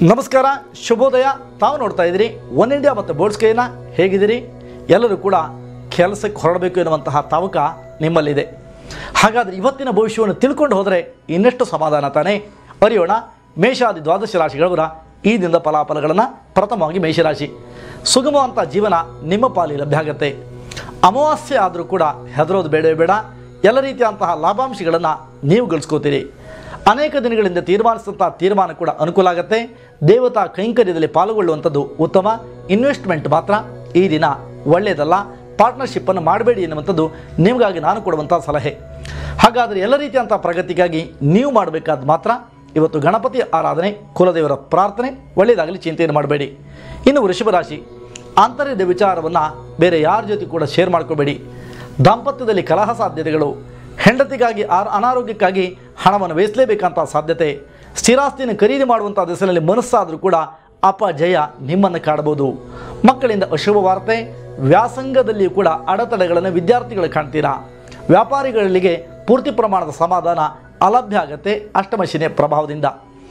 ನಮಸ್ಕಾರ ಶುಭೋದಯ ತಾವು ನೋಡ್ತಾ ಇದ್ದೀರಿ ಒನ್ ಇಂಡಿಯಾ ಮತ್ತು ಬೋರ್ಡ್ಸ್ ಕೈನ ಹೇಗಿದ್ದೀರಿ ಎಲ್ಲರೂ ಕೂಡ ಕೆಲಸಕ್ಕೆ ಹೊರಡಬೇಕು ಎನ್ನುವಂತಹ ತಾವಕ ನಿಮ್ಮಲ್ಲಿದೆ ಹಾಗಾದರೆ ಇವತ್ತಿನ ಭವಿಷ್ಯವನ್ನು ತಿಳ್ಕೊಂಡು ಹೋದರೆ ಇನ್ನಷ್ಟು ಸಮಾಧಾನ ತಾನೇ ಅರಿಯೋಣ ಮೇಷಾದಿ ದ್ವಾದಶ ರಾಶಿಗಳವರ ಈ ದಿನದ ಫಲಾಫಲಗಳನ್ನು ಪ್ರಥಮವಾಗಿ ಮೇಷರಾಶಿ ಸುಗಮವಂತ ಜೀವನ ನಿಮ್ಮ ಪಾಲಿ ಲಭ್ಯ ಆಗುತ್ತೆ ಅಮಾವಾಸ್ಯೆ ಆದರೂ ಕೂಡ ಹೆದರೋದು ಬೇಡವೇ ಬೇಡ ಎಲ್ಲ ರೀತಿಯಂತಹ ಲಾಭಾಂಶಗಳನ್ನು ನೀವು ಗಳಿಸ್ಕೋತೀರಿ ಅನೇಕ ದಿನಗಳಿಂದ ತೀರ್ಮಾನಿಸಿದಂಥ ತೀರ್ಮಾನ ಕೂಡ ಅನುಕೂಲ ಆಗುತ್ತೆ ದೇವತಾ ಕೈಂಕರ್ಯದಲ್ಲಿ ಪಾಲ್ಗೊಳ್ಳುವಂಥದ್ದು ಉತ್ತಮ ಇನ್ವೆಸ್ಟ್ಮೆಂಟ್ ಮಾತ್ರ ಈ ದಿನ ಒಳ್ಳೆಯದಲ್ಲ ಪಾರ್ಟ್ನರ್ಶಿಪ್ಪನ್ನು ಮಾಡಬೇಡಿ ಎನ್ನುವಂಥದ್ದು ನಿಮಗಾಗಿ ನಾನು ಕೊಡುವಂಥ ಸಲಹೆ ಹಾಗಾದರೆ ಎಲ್ಲ ರೀತಿಯಂಥ ಪ್ರಗತಿಗಾಗಿ ನೀವು ಮಾಡಬೇಕಾದ ಮಾತ್ರ ಇವತ್ತು ಗಣಪತಿ ಆರಾಧನೆ ಕುಲದೇವರ ಪ್ರಾರ್ಥನೆ ಒಳ್ಳೆಯದಾಗಲಿ ಚಿಂತೆಯನ್ನು ಮಾಡಬೇಡಿ ಇನ್ನು ವೃಷಭ ರಾಶಿ ಆಂತರ್ಯದ ವಿಚಾರವನ್ನು ಬೇರೆ ಯಾರ ಜೊತೆ ಕೂಡ ಶೇರ್ ಮಾಡ್ಕೋಬೇಡಿ ದಾಂಪತ್ಯದಲ್ಲಿ ಕಲಹ ಸಾಧ್ಯತೆಗಳು ಹೆಂಡತಿಗಾಗಿ ಆರ್ ಅನಾರೋಗ್ಯಕ್ಕಾಗಿ ಹಣವನ್ನು ವೇಸಲೇಬೇಕಂತ ಸಾಧ್ಯತೆ ಸ್ಥಿರಾಸ್ತಿಯನ್ನು ಖರೀದಿ ಮಾಡುವಂಥ ದಿಸೆಯಲ್ಲಿ ಮನಸ್ಸಾದರೂ ಕೂಡ ಅಪಜಯ ನಿಮ್ಮನ್ನು ಕಾಡಬಹುದು ಮಕ್ಕಳಿಂದ ಅಶುಭ ವಾರ್ತೆ ವ್ಯಾಸಂಗದಲ್ಲಿಯೂ ಕೂಡ ಅಡೆತಡೆಗಳನ್ನು ವಿದ್ಯಾರ್ಥಿಗಳು ಕಾಣ್ತೀರಾ ವ್ಯಾಪಾರಿಗಳಿಗೆ ಪೂರ್ತಿ ಪ್ರಮಾಣದ ಸಮಾಧಾನ ಅಲಭ್ಯ ಆಗತ್ತೆ ಅಷ್ಟಮಶಿನೇ ಪ್ರಭಾವದಿಂದ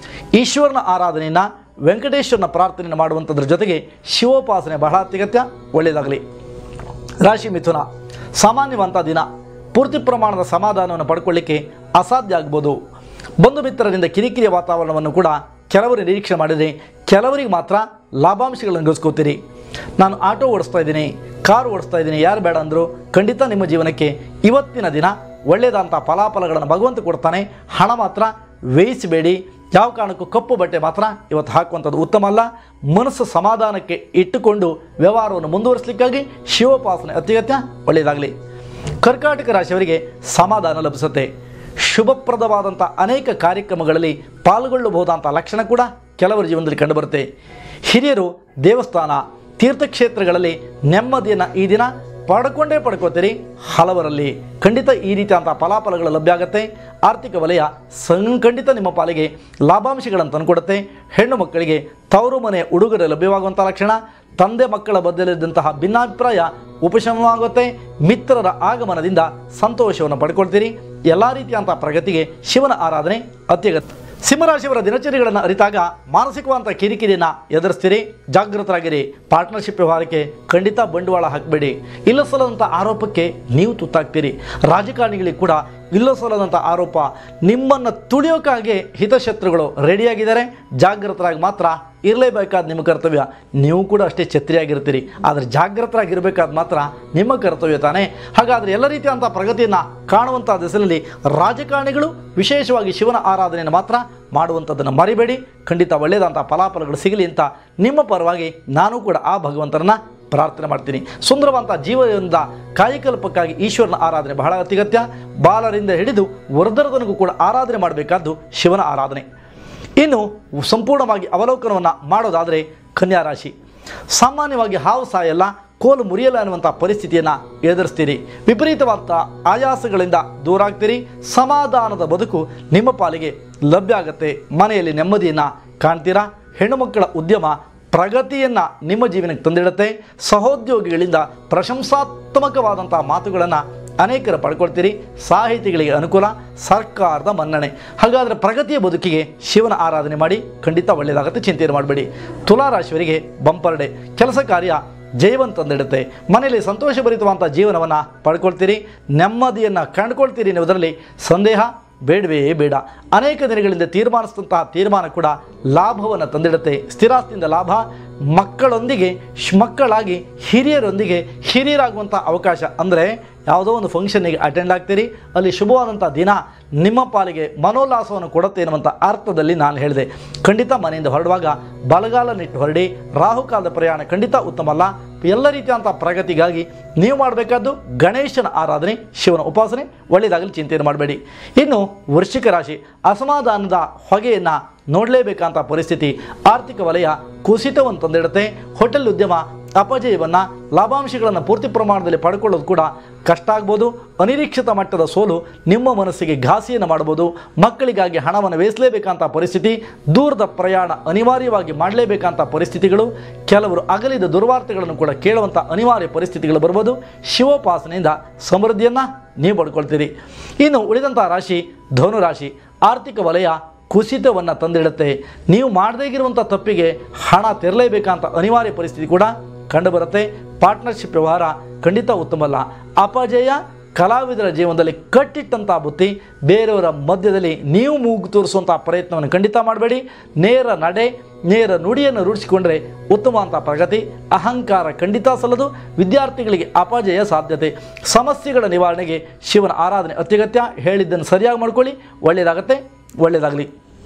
ಈಶ್ವರನ ಆರಾಧನೆಯನ್ನು ವೆಂಕಟೇಶ್ವರನ ಪ್ರಾರ್ಥನೆಯನ್ನು ಮಾಡುವಂಥದ್ರ ಜೊತೆಗೆ ಶಿವೋಪಾಸನೆ ಬಹಳ ಅತ್ಯಗತ್ಯ ಒಳ್ಳೆಯದಾಗಲಿ ರಾಶಿ ಮಿಥುನ ಸಾಮಾನ್ಯವಂತ ದಿನ ಪೂರ್ತಿ ಪ್ರಮಾಣದ ಸಮಾಧಾನವನ್ನು ಪಡ್ಕೊಳ್ಳಿಕ್ಕೆ ಅಸಾಧ್ಯ ಆಗ್ಬೋದು ಬಂಧು ಮಿತ್ರರಿಂದ ಕಿರಿಕಿರಿಯ ವಾತಾವರಣವನ್ನು ಕೂಡ ಕೆಲವರು ನಿರೀಕ್ಷೆ ಮಾಡಿದರೆ ಕೆಲವರಿಗೆ ಮಾತ್ರ ಲಾಭಾಂಶಗಳನ್ನು ಗಳಿಸ್ಕೋತೀರಿ ನಾನು ಆಟೋ ಓಡಿಸ್ತಾ ಇದ್ದೀನಿ ಕಾರು ಓಡಿಸ್ತಾ ಇದ್ದೀನಿ ಯಾರು ಬೇಡ ಅಂದರು ಖಂಡಿತ ನಿಮ್ಮ ಜೀವನಕ್ಕೆ ಇವತ್ತಿನ ದಿನ ಒಳ್ಳೆಯದಂಥ ಫಲಾಫಲಗಳನ್ನು ಭಗವಂತ ಕೊಡ್ತಾನೆ ಹಣ ಮಾತ್ರ ಬೇಯಿಸಬೇಡಿ ಯಾವ ಕಾರಣಕ್ಕೂ ಕಪ್ಪು ಬಟ್ಟೆ ಮಾತ್ರ ಇವತ್ತು ಹಾಕುವಂಥದ್ದು ಉತ್ತಮ ಅಲ್ಲ ಮನಸ್ಸು ಸಮಾಧಾನಕ್ಕೆ ಇಟ್ಟುಕೊಂಡು ವ್ಯವಹಾರವನ್ನು ಮುಂದುವರಿಸಲಿಕ್ಕಾಗಿ ಶಿವೋಪಾಸನೆ ಅತ್ಯಗತ್ಯ ಒಳ್ಳೆಯದಾಗಲಿ ಕರ್ಕಾಟಕ ರಾಶಿಯವರಿಗೆ ಸಮಾಧಾನ ಲಭಿಸುತ್ತೆ ಶುಭಪ್ರದವಾದಂಥ ಅನೇಕ ಕಾರ್ಯಕ್ರಮಗಳಲ್ಲಿ ಪಾಲ್ಗೊಳ್ಳಬಹುದಂಥ ಲಕ್ಷಣ ಕೂಡ ಕೆಲವರ ಜೀವನದಲ್ಲಿ ಕಂಡುಬರುತ್ತೆ ಹಿರಿಯರು ದೇವಸ್ಥಾನ ತೀರ್ಥಕ್ಷೇತ್ರಗಳಲ್ಲಿ ನೆಮ್ಮದಿಯನ್ನು ಈ ದಿನ ಪಡ್ಕೊಂಡೇ ಪಡ್ಕೋತೀರಿ ಹಲವರಲ್ಲಿ ಖಂಡಿತ ಈ ರೀತಿಯಾದಂಥ ಫಲಾಫಲಗಳು ಲಭ್ಯ ಆಗುತ್ತೆ ಆರ್ಥಿಕ ವಲಯ ಸಂ ಖಂಡಿತ ನಿಮ್ಮ ಪಾಲಿಗೆ ಲಾಭಾಂಶಗಳನ್ನು ತಂದುಕೊಡುತ್ತೆ ಹೆಣ್ಣು ಮಕ್ಕಳಿಗೆ ತವರು ಮನೆ ಉಡುಗೊರೆ ಲಭ್ಯವಾಗುವಂಥ ಲಕ್ಷಣ ತಂದೆ ಮಕ್ಕಳ ಬದಲಿದ್ದಂತಹ ಭಿನ್ನಾಭಿಪ್ರಾಯ ಉಪಶಮನವಾಗುತ್ತೆ ಮಿತ್ರರ ಆಗಮನದಿಂದ ಸಂತೋಷವನ್ನು ಪಡ್ಕೊಳ್ತೀರಿ ಎಲ್ಲ ರೀತಿಯಂಥ ಪ್ರಗತಿಗೆ ಶಿವನ ಆರಾಧನೆ ಅತ್ಯಗತ್ಯ ಸಿಂಹರಾಶಿಯವರ ದಿನಚರಿಗಳನ್ನು ಅರಿತಾಗ ಮಾನಸಿಕವಂತ ಕಿರಿಕಿರಿಯನ್ನು ಎದುರಿಸ್ತೀರಿ ಜಾಗೃತರಾಗಿರಿ ಪಾರ್ಟ್ನರ್ಶಿಪ್ ವ್ಯವಹಾರಕ್ಕೆ ಖಂಡಿತ ಬಂಡವಾಳ ಹಾಕಬೇಡಿ ಇಲ್ಲ ಸಲ್ಲದಂಥ ಆರೋಪಕ್ಕೆ ನೀವು ತುತ್ತಾಗ್ತೀರಿ ರಾಜಕಾರಣಿಗಳಿಗೆ ಕೂಡ ಇಲ್ಲ ಸಲ್ಲದಂಥ ಆರೋಪ ನಿಮ್ಮನ್ನು ತುಳಿಯೋಕ್ಕಾಗಿ ಹಿತಶತ್ರುಗಳು ರೆಡಿಯಾಗಿದ್ದಾರೆ ಜಾಗೃತರಾಗಿ ಮಾತ್ರ ಇರಲೇಬೇಕಾದ ನಿಮ್ಮ ಕರ್ತವ್ಯ ನೀವು ಕೂಡ ಅಷ್ಟೇ ಛತ್ರಿಯಾಗಿರ್ತೀರಿ ಆದರೆ ಜಾಗೃತರಾಗಿರಬೇಕಾದ ಮಾತ್ರ ನಿಮ್ಮ ಕರ್ತವ್ಯ ತಾನೇ ಹಾಗಾದರೆ ಎಲ್ಲ ರೀತಿಯಂಥ ಪ್ರಗತಿಯನ್ನು ಕಾಣುವಂಥ ದಿಸೆಯಲ್ಲಿ ರಾಜಕಾರಣಿಗಳು ವಿಶೇಷವಾಗಿ ಶಿವನ ಆರಾಧನೆಯನ್ನು ಮಾತ್ರ ಮಾಡುವಂಥದ್ದನ್ನು ಮರಿಬೇಡಿ ಖಂಡಿತ ಒಳ್ಳೆಯದಂಥ ಫಲಾಫಲಗಳು ಸಿಗಲಿ ಅಂತ ನಿಮ್ಮ ಪರವಾಗಿ ನಾನು ಕೂಡ ಆ ಭಗವಂತರನ್ನ ಪ್ರಾರ್ಥನೆ ಮಾಡ್ತೀನಿ ಸುಂದರವಂತ ಜೀವನದಿಂದ ಕಾಯಕಲ್ಪಕ್ಕಾಗಿ ಈಶ್ವರನ ಆರಾಧನೆ ಬಹಳ ಅತ್ಯಗತ್ಯ ಬಾಲರಿಂದ ಹಿಡಿದು ವೃದ್ಧರದನಿಗೂ ಕೂಡ ಆರಾಧನೆ ಮಾಡಬೇಕಾದ್ದು ಶಿವನ ಆರಾಧನೆ ಇನ್ನು ಸಂಪೂರ್ಣವಾಗಿ ಅವಲೋಕನವನ್ನು ಮಾಡೋದಾದರೆ ಕನ್ಯಾ ರಾಶಿ ಸಾಮಾನ್ಯವಾಗಿ ಹಾವು ಸಾಯಲ್ಲ ಕೋಲು ಮುರಿಯಲ್ಲ ಅನ್ನುವಂಥ ಪರಿಸ್ಥಿತಿಯನ್ನು ಎದುರಿಸ್ತೀರಿ ವಿಪರೀತವಾದ ಆಯಾಸಗಳಿಂದ ದೂರ ಆಗ್ತೀರಿ ಸಮಾಧಾನದ ಬದುಕು ನಿಮ್ಮ ಪಾಲಿಗೆ ಲಭ್ಯ ಆಗುತ್ತೆ ಮನೆಯಲ್ಲಿ ನೆಮ್ಮದಿಯನ್ನು ಕಾಣ್ತೀರಾ ಹೆಣ್ಣುಮಕ್ಕಳ ಉದ್ಯಮ ಪ್ರಗತಿಯನ್ನು ನಿಮ್ಮ ಜೀವನಕ್ಕೆ ತಂದಿಡುತ್ತೆ ಸಹೋದ್ಯೋಗಿಗಳಿಂದ ಪ್ರಶಂಸಾತ್ಮಕವಾದಂಥ ಮಾತುಗಳನ್ನು ಅನೇಕರು ಪಡ್ಕೊಳ್ತೀರಿ ಸಾಹಿತಿಗಳಿಗೆ ಅನುಕೂಲ ಸರ್ಕಾರದ ಮನ್ನಣೆ ಹಾಗಾದರೆ ಪ್ರಗತಿಯ ಬದುಕಿಗೆ ಶಿವನ ಆರಾಧನೆ ಮಾಡಿ ಖಂಡಿತ ಒಳ್ಳೆಯದಾಗುತ್ತೆ ಚಿಂತೆಯನ್ನು ಮಾಡಬೇಡಿ ತುಲಾರಾಶಿಯವರಿಗೆ ಬಂಪರ್ ಡೇ ಕೆಲಸ ಕಾರ್ಯ ಜಯವನ್ನು ತಂದಿಡುತ್ತೆ ಮನೆಯಲ್ಲಿ ಸಂತೋಷಭರಿತವಂಥ ಜೀವನವನ್ನು ಪಡ್ಕೊಳ್ತೀರಿ ನೆಮ್ಮದಿಯನ್ನು ಕಂಡುಕೊಳ್ತೀರಿ ಎನ್ನುವುದರಲ್ಲಿ ಸಂದೇಹ ಬೇಡವೇ ಬೇಡ ಅನೇಕ ದಿನಗಳಿಂದ ತೀರ್ಮಾನಿಸಿದಂತಹ ತೀರ್ಮಾನ ಕೂಡ ಲಾಭವನ್ನು ತಂದಿಡುತ್ತೆ ಸ್ಥಿರಾಸ್ತಿಯಿಂದ ಲಾಭ ಮಕ್ಕಳೊಂದಿಗೆ ಶ್- ಮಕ್ಕಳಾಗಿ ಹಿರಿಯರೊಂದಿಗೆ ಹಿರಿಯರಾಗುವಂಥ ಅವಕಾಶ ಅಂದರೆ ಯಾವುದೋ ಒಂದು ಫಂಕ್ಷನ್ನಿಗೆ ಅಟೆಂಡ್ ಆಗ್ತೀರಿ ಅಲ್ಲಿ ಶುಭವಾದಂಥ ದಿನ ನಿಮ್ಮ ಪಾಲಿಗೆ ಮನೋಲ್ಲಾಸವನ್ನು ಕೊಡುತ್ತೆ ಎನ್ನುವಂಥ ಅರ್ಥದಲ್ಲಿ ನಾನು ಹೇಳಿದೆ ಖಂಡಿತ ಮನೆಯಿಂದ ಹೊರಡುವಾಗ ಬಲಗಾಲನಿಟ್ಟು ಹೊರಡಿ ರಾಹುಕಾಲದ ಪ್ರಯಾಣ ಖಂಡಿತ ಉತ್ತಮ ಅಲ್ಲ ಎಲ್ಲ ರೀತಿಯಂಥ ಪ್ರಗತಿಗಾಗಿ ನೀವು ಮಾಡಬೇಕಾದ್ದು ಗಣೇಶನ ಆರಾಧನೆ ಶಿವನ ಉಪಾಸನೆ ಒಳ್ಳೆಯದಾಗಲಿ ಚಿಂತೆಯನ್ನು ಮಾಡಬೇಡಿ ಇನ್ನು ವೃಶ್ಚಿಕ ರಾಶಿ ಅಸಮಾಧಾನದ ಹೊಗೆಯನ್ನು ನೋಡಲೇಬೇಕಂತ ಪರಿಸ್ಥಿತಿ ಆರ್ಥಿಕ ವಲಯ ಕುಸಿತವನ್ನು ತಂದಿಡುತ್ತೆ ಹೋಟೆಲ್ ಉದ್ಯಮ ಅಪಜಯವನ್ನು ಲಾಭಾಂಶಗಳನ್ನು ಪೂರ್ತಿ ಪ್ರಮಾಣದಲ್ಲಿ ಪಡ್ಕೊಳ್ಳೋದು ಕೂಡ ಕಷ್ಟ ಆಗ್ಬೋದು ಅನಿರೀಕ್ಷಿತ ಮಟ್ಟದ ಸೋಲು ನಿಮ್ಮ ಮನಸ್ಸಿಗೆ ಘಾಸಿಯನ್ನು ಮಾಡ್ಬೋದು ಮಕ್ಕಳಿಗಾಗಿ ಹಣವನ್ನು ವೇಸಲೇಬೇಕಂತ ಪರಿಸ್ಥಿತಿ ದೂರದ ಪ್ರಯಾಣ ಅನಿವಾರ್ಯವಾಗಿ ಮಾಡಲೇಬೇಕಂತ ಪರಿಸ್ಥಿತಿಗಳು ಕೆಲವರು ಅಗಲಿದ ದುರ್ವಾರ್ತೆಗಳನ್ನು ಕೂಡ ಕೇಳುವಂಥ ಅನಿವಾರ್ಯ ಪರಿಸ್ಥಿತಿಗಳು ಬರ್ಬೋದು ಶಿವೋಪಾಸನೆಯಿಂದ ಸಮೃದ್ಧಿಯನ್ನು ನೀವು ಪಡ್ಕೊಳ್ತೀರಿ ಇನ್ನು ಉಳಿದಂಥ ರಾಶಿ ಧನು ರಾಶಿ ಆರ್ಥಿಕ ವಲಯ ಕುಸಿತವನ್ನು ತಂದಿಡುತ್ತೆ ನೀವು ಮಾಡದೇ ಇರುವಂಥ ತಪ್ಪಿಗೆ ಹಣ ತೆರಲೇಬೇಕಂತ ಅನಿವಾರ್ಯ ಪರಿಸ್ಥಿತಿ ಕೂಡ ಕಂಡುಬರುತ್ತೆ ಪಾರ್ಟ್ನರ್ಶಿಪ್ ವ್ಯವಹಾರ ಖಂಡಿತ ಉತ್ತಮ ಅಲ್ಲ ಅಪಜಯ ಕಲಾವಿದರ ಜೀವನದಲ್ಲಿ ಕಟ್ಟಿಟ್ಟಂಥ ಬುತ್ತಿ ಬೇರೆಯವರ ಮಧ್ಯದಲ್ಲಿ ನೀವು ಮೂಗು ತೋರಿಸುವಂಥ ಪ್ರಯತ್ನವನ್ನು ಖಂಡಿತ ಮಾಡಬೇಡಿ ನೇರ ನಡೆ ನೇರ ನುಡಿಯನ್ನು ರೂಢಿಸಿಕೊಂಡ್ರೆ ಉತ್ತಮ ಅಂತ ಪ್ರಗತಿ ಅಹಂಕಾರ ಖಂಡಿತ ಸಲ್ಲದು ವಿದ್ಯಾರ್ಥಿಗಳಿಗೆ ಅಪಜಯ ಸಾಧ್ಯತೆ ಸಮಸ್ಯೆಗಳ ನಿವಾರಣೆಗೆ ಶಿವನ ಆರಾಧನೆ ಅತ್ಯಗತ್ಯ ಹೇಳಿದ್ದನ್ನು ಸರಿಯಾಗಿ ಮಾಡ್ಕೊಳ್ಳಿ ಒಳ್ಳೆಯದಾಗತ್ತೆ ಒಳ್ಳೆಯದಾಗಲಿ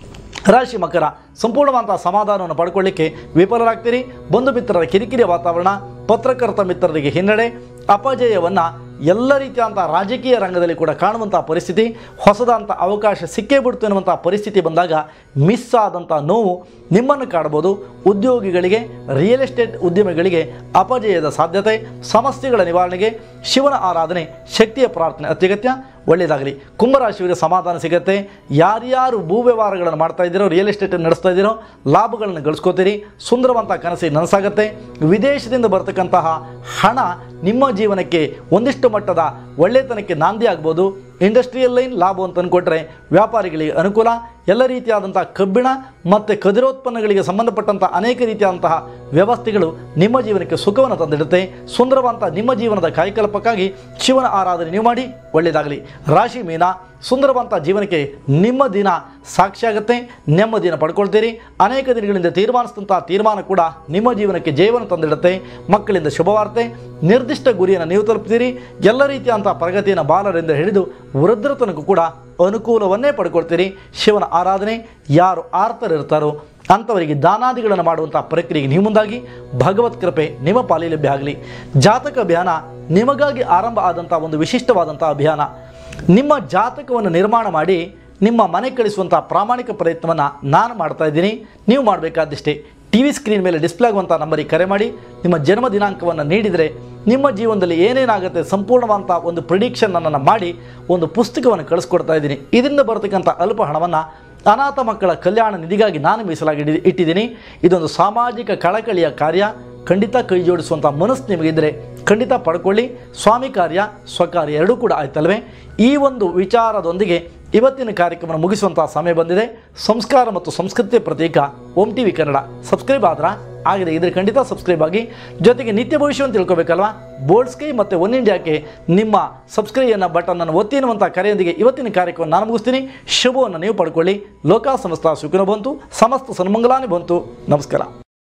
ರಾಶಿ ಮಕರ ಸಂಪೂರ್ಣವಾದಂಥ ಸಮಾಧಾನವನ್ನು ಪಡ್ಕೊಳ್ಳಿಕ್ಕೆ ವಿಫಲರಾಗ್ತೀರಿ ಬಂಧು ಮಿತ್ರರ ಕಿರಿಕಿರಿಯ ವಾತಾವರಣ ಪತ್ರಕರ್ತ ಮಿತ್ರರಿಗೆ ಹಿನ್ನಡೆ ಅಪಜಯವನ್ನು ಎಲ್ಲ ರೀತಿಯಾದಂಥ ರಾಜಕೀಯ ರಂಗದಲ್ಲಿ ಕೂಡ ಕಾಣುವಂಥ ಪರಿಸ್ಥಿತಿ ಹೊಸದಂಥ ಅವಕಾಶ ಸಿಕ್ಕೇ ಬಿಡ್ತು ಎನ್ನುವಂಥ ಪರಿಸ್ಥಿತಿ ಬಂದಾಗ ಮಿಸ್ ಆದಂಥ ನೋವು ನಿಮ್ಮನ್ನು ಕಾಡ್ಬೋದು ಉದ್ಯೋಗಿಗಳಿಗೆ ರಿಯಲ್ ಎಸ್ಟೇಟ್ ಉದ್ಯಮಿಗಳಿಗೆ ಅಪಜಯದ ಸಾಧ್ಯತೆ ಸಮಸ್ಯೆಗಳ ನಿವಾರಣೆಗೆ ಶಿವನ ಆರಾಧನೆ ಶಕ್ತಿಯ ಪ್ರಾರ್ಥನೆ ಅತ್ಯಗತ್ಯ ಒಳ್ಳೆಯದಾಗಲಿ ಕುಂಭರಾಶಿಯವರಿಗೆ ಸಮಾಧಾನ ಸಿಗುತ್ತೆ ಯಾರ್ಯಾರು ಭೂ ವ್ಯವಹಾರಗಳನ್ನು ಮಾಡ್ತಾ ಇದ್ದೀರೋ ರಿಯಲ್ ಎಸ್ಟೇಟ್ ನಡೆಸ್ತಾ ಇದ್ದೀರೋ ಲಾಭಗಳನ್ನು ಗಳಿಸ್ಕೋತೀರಿ ಸುಂದರವಂತ ಕನಸಿಗೆ ನನಸಾಗುತ್ತೆ ವಿದೇಶದಿಂದ ಬರ್ತಕ್ಕಂತಹ ಹಣ ನಿಮ್ಮ ಜೀವನಕ್ಕೆ ಒಂದಿಷ್ಟು ಮಟ್ಟದ ಒಳ್ಳೆತನಕ್ಕೆ ನಾಂದಿ ಆಗ್ಬೋದು ಇಂಡಸ್ಟ್ರಿಯಲ್ ಲೈನ್ ಲಾಭ ಅಂತ ಅಂದ್ಕೊಟ್ರೆ ವ್ಯಾಪಾರಿಗಳಿಗೆ ಅನುಕೂಲ ಎಲ್ಲ ರೀತಿಯಾದಂಥ ಕಬ್ಬಿಣ ಮತ್ತು ಕದಿರೋತ್ಪನ್ನಗಳಿಗೆ ಸಂಬಂಧಪಟ್ಟಂಥ ಅನೇಕ ರೀತಿಯಾದಂತಹ ವ್ಯವಸ್ಥೆಗಳು ನಿಮ್ಮ ಜೀವನಕ್ಕೆ ಸುಖವನ್ನು ತಂದಿಡುತ್ತೆ ಸುಂದರವಂತ ನಿಮ್ಮ ಜೀವನದ ಕಾಯಕಲ್ಪಕ್ಕಾಗಿ ಶಿವನ ಆರಾಧನೆ ನೀವು ಮಾಡಿ ಒಳ್ಳೆಯದಾಗಲಿ ರಾಶಿ ಮೀನ ಸುಂದರವಂತ ಜೀವನಕ್ಕೆ ನಿಮ್ಮ ದಿನ ಸಾಕ್ಷಿಯಾಗುತ್ತೆ ನೆಮ್ಮದಿಯನ್ನು ಪಡ್ಕೊಳ್ತೀರಿ ಅನೇಕ ದಿನಗಳಿಂದ ತೀರ್ಮಾನಿಸಿದಂಥ ತೀರ್ಮಾನ ಕೂಡ ನಿಮ್ಮ ಜೀವನಕ್ಕೆ ಜಯವನ್ನು ತಂದಿಡುತ್ತೆ ಮಕ್ಕಳಿಂದ ಶುಭವಾರ್ತೆ ನಿರ್ದಿಷ್ಟ ಗುರಿಯನ್ನು ನೀವು ತಲುಪ್ತೀರಿ ಎಲ್ಲ ರೀತಿಯಾದಂಥ ಪ್ರಗತಿಯನ್ನು ಬಾಲರಿಂದ ಹಿಡಿದು ವೃದ್ಧರ ತನಕ ಕೂಡ ಅನುಕೂಲವನ್ನೇ ಪಡ್ಕೊಳ್ತೀರಿ ಶಿವನ ಆರಾಧನೆ ಯಾರು ಆರ್ತರಿರ್ತಾರೋ ಅಂಥವರಿಗೆ ದಾನಾದಿಗಳನ್ನು ಮಾಡುವಂಥ ಪ್ರಕ್ರಿಯೆಗೆ ನೀವು ಮುಂದಾಗಿ ಭಗವತ್ ಕೃಪೆ ನಿಮ್ಮ ಪಾಲಿ ಲಭ್ಯ ಆಗಲಿ ಜಾತಕ ಅಭಿಯಾನ ನಿಮಗಾಗಿ ಆರಂಭ ಆದಂಥ ಒಂದು ವಿಶಿಷ್ಟವಾದಂಥ ಅಭಿಯಾನ ನಿಮ್ಮ ಜಾತಕವನ್ನು ನಿರ್ಮಾಣ ಮಾಡಿ ನಿಮ್ಮ ಮನೆ ಕಳಿಸುವಂಥ ಪ್ರಾಮಾಣಿಕ ಪ್ರಯತ್ನವನ್ನು ನಾನು ಮಾಡ್ತಾ ಇದ್ದೀನಿ ನೀವು ಮಾಡಬೇಕಾದಿಷ್ಟೇ ಟಿ ವಿ ಸ್ಕ್ರೀನ್ ಮೇಲೆ ಡಿಸ್ಪ್ಲೇ ಆಗುವಂಥ ನಂಬರಿಗೆ ಕರೆ ಮಾಡಿ ನಿಮ್ಮ ಜನ್ಮ ದಿನಾಂಕವನ್ನು ನೀಡಿದರೆ ನಿಮ್ಮ ಜೀವನದಲ್ಲಿ ಏನೇನಾಗುತ್ತೆ ಸಂಪೂರ್ಣವಾದಂಥ ಒಂದು ಪ್ರಿಡಿಕ್ಷನನ್ನು ಮಾಡಿ ಒಂದು ಪುಸ್ತಕವನ್ನು ಕಳಿಸ್ಕೊಡ್ತಾ ಇದ್ದೀನಿ ಇದರಿಂದ ಬರತಕ್ಕಂಥ ಅಲ್ಪ ಹಣವನ್ನು ಅನಾಥ ಮಕ್ಕಳ ಕಲ್ಯಾಣ ನಿಧಿಗಾಗಿ ನಾನು ಮೀಸಲಾಗಿ ಇಡಿ- ಇಟ್ಟಿದ್ದೀನಿ ಇದೊಂದು ಸಾಮಾಜಿಕ ಕಳಕಳಿಯ ಕಾರ್ಯ ಖಂಡಿತ ಕೈ ಜೋಡಿಸುವಂಥ ಮನಸ್ಸು ನಿಮಗಿದ್ದರೆ ಖಂಡಿತ ಪಡ್ಕೊಳ್ಳಿ ಸ್ವಾಮಿ ಕಾರ್ಯ ಸ್ವಕಾರ್ಯ ಎರಡೂ ಕೂಡ ಆಯ್ತಲ್ವೇ ಈ ಒಂದು ವಿಚಾರದೊಂದಿಗೆ ಇವತ್ತಿನ ಕಾರ್ಯಕ್ರಮ ಮುಗಿಸುವಂಥ ಸಮಯ ಬಂದಿದೆ ಸಂಸ್ಕಾರ ಮತ್ತು ಸಂಸ್ಕೃತಿಯ ಪ್ರತೀಕ Om T V Kannada subscribe ಆದ್ರ ಆಗಿದೆ ಇದ್ರೆ ಖಂಡಿತ ಸಬ್ಸ್ಕ್ರೈಬ್ ಆಗಿ ಜೊತೆಗೆ ನಿತ್ಯ ಭವಿಷ್ಯವನ್ನು ತಿಳ್ಕೊಬೇಕಲ್ವಾ ಬೋಲ್ಡ್ ಸ್ಕೈ ಮತ್ತು ಒನ್ ಇಂಡಿಯಾಕ್ಕೆ ನಿಮ್ಮ ಸಬ್ಸ್ಕ್ರೈಬ್ ಬಟನನ್ನು ಒತ್ತಿ ಎನ್ನುವಂಥ ಕರೆಯೊಂದಿಗೆ ಇವತ್ತಿನ ಕಾರ್ಯಕ್ರಮ ನಾನು ಮುಗಿಸ್ತೀನಿ ಶುಭವನ್ನು ನೀವು ಪಡ್ಕೊಳ್ಳಿ ಲೋಕ ಸಮಸ್ತ ಸುಖಿನ ಬಂತು ಸಮಸ್ತ ಸನ್ಮಂಗಲಾನಿ ಬಂತು ನಮಸ್ಕಾರ